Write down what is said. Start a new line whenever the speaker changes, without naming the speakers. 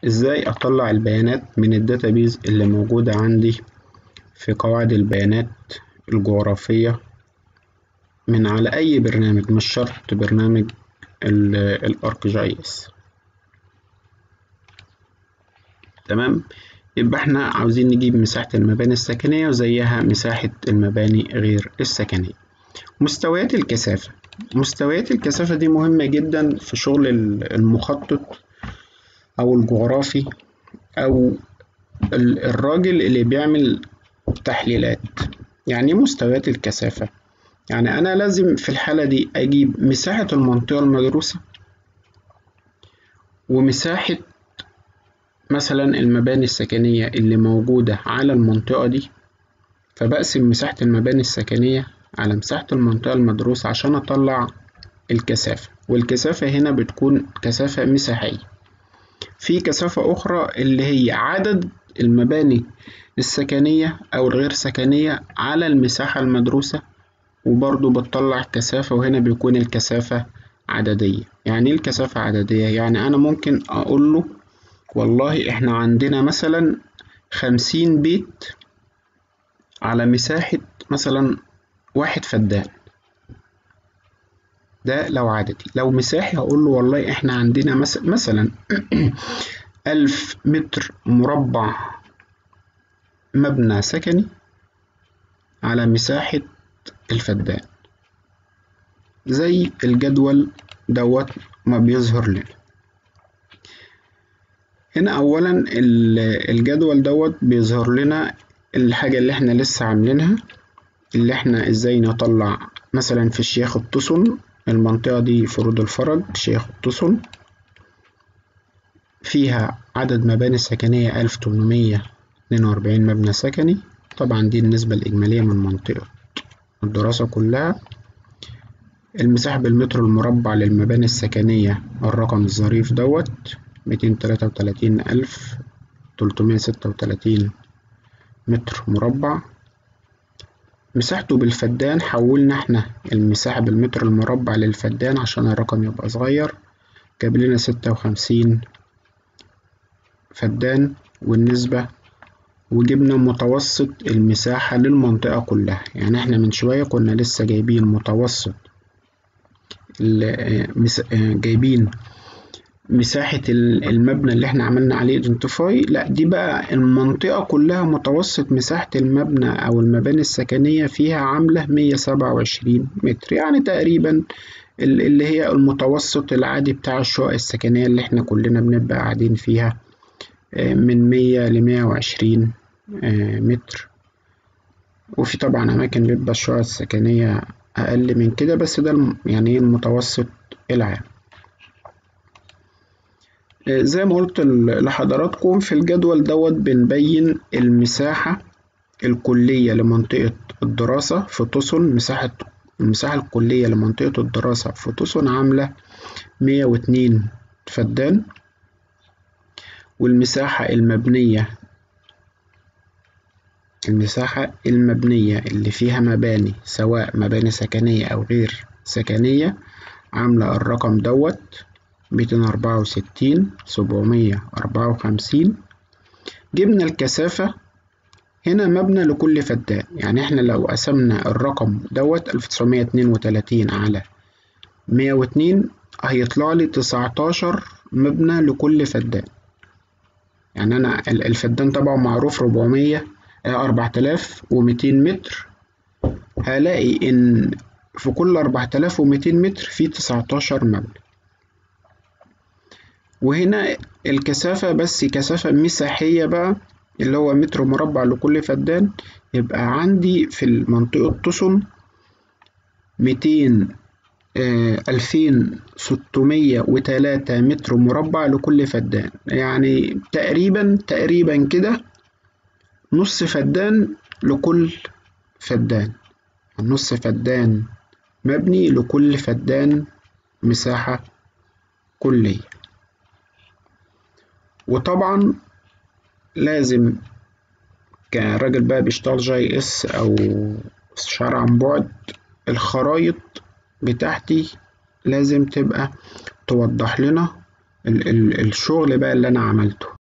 ازاي اطلع البيانات من الداتابيز اللي موجودة عندي في قواعد البيانات الجغرافية من على اي برنامج مش شرط برنامج الارك جي اس تمام يبقى احنا عاوزين نجيب مساحة المباني السكنية وزيها مساحة المباني غير السكنية مستويات الكثافة مستويات الكثافة دي مهمة جدا في شغل المخطط أو الجغرافي أو الراجل اللي بيعمل تحليلات يعني مستويات الكثافة يعني أنا لازم في الحالة دي أجيب مساحة المنطقة المدروسة ومساحة مثلا المباني السكنية اللي موجودة على المنطقة دي فبقسم مساحة المباني السكنية على مساحة المنطقة المدروسة عشان أطلع الكثافة والكثافة هنا بتكون كثافة مساحية في كثافة أخرى اللي هي عدد المباني السكنية أو الغير سكنية على المساحة المدروسة وبرضو بتطلع كثافة وهنا بيكون الكثافة عددية يعني إيه الكثافة عددية؟ يعني أنا ممكن أقول له والله إحنا عندنا مثلا خمسين بيت على مساحة مثلا واحد فدان ده لو عددي لو مساحي هقول له والله احنا عندنا مس مثلا ألف متر مربع مبنى سكني على مساحة الفدان زي الجدول دوت ما بيظهر لنا هنا أولا الجدول دوت بيظهر لنا الحاجة اللي احنا لسه عاملينها اللي احنا ازاي نطلع مثلا في الشيخ الطسن المنطقة دي فروض الفرج شيخ الطسن فيها عدد مباني سكنية ألف تمنمية اتنين وأربعين مبنى سكني طبعا دي النسبة الإجمالية من منطقة الدراسة كلها المساحة بالمتر المربع للمباني السكنية الرقم الظريف دوت ميتين تلاتة وتلاتين ألف تلتمية ستة وتلاتين متر مربع مساحته بالفدان حولنا احنا المساحة بالمتر المربع للفدان عشان الرقم يبقى صغير جاب لنا ستة وخمسين فدان والنسبة وجبنا متوسط المساحة للمنطقة كلها يعني احنا من شوية كنا لسه جايبين متوسط جايبين مساحة المبنى اللي احنا عملنا عليه ايدنتيفاي لا دي بقى المنطقة كلها متوسط مساحة المبنى أو المباني السكنية فيها عاملة مية سبعة وعشرين متر يعني تقريبا اللي هي المتوسط العادي بتاع الشقق السكنية اللي احنا كلنا بنبقى قاعدين فيها من مية لمية وعشرين متر وفي طبعا أماكن بيبقى الشقق السكنية أقل من كده بس ده يعني المتوسط العام زي ما قلت لحضراتكم في الجدول دوت بنبين المساحة الكلية لمنطقة الدراسة في طسن مساحة المساحة الكلية لمنطقة الدراسة في طسن عاملة مية واتنين فدان والمساحة المبنية المساحة المبنية اللي فيها مباني سواء مباني سكنية أو غير سكنية عاملة الرقم دوت ميتين أربعة وستين سبعمية أربعة وخمسين جبنا الكثافة هنا مبنى لكل فدان يعني احنا لو قسمنا الرقم دوت ألف تسعمية اتنين وتلاتين على مية واتنين هيطلع لي تسعتاشر مبنى لكل فدان يعني أنا الفدان طبعا معروف ربعمية أربعة آلاف وميتين متر هلاقي إن في كل أربعة آلاف وميتين متر في تسعتاشر مبنى وهنا الكثافة بس كثافة مساحية بقى اللي هو متر مربع لكل فدان يبقى عندي في المنطقة طسن ميتين ألفين ستمية وتلاتة متر مربع لكل فدان يعني تقريبا تقريبا كده نص فدان لكل فدان نص فدان مبني لكل فدان مساحة كلية وطبعا لازم كراجل بقى بيشتغل جي اس او استشارة عن بعد الخرايط بتاعتي لازم تبقى توضح لنا ال ال الشغل بقى اللي انا عملته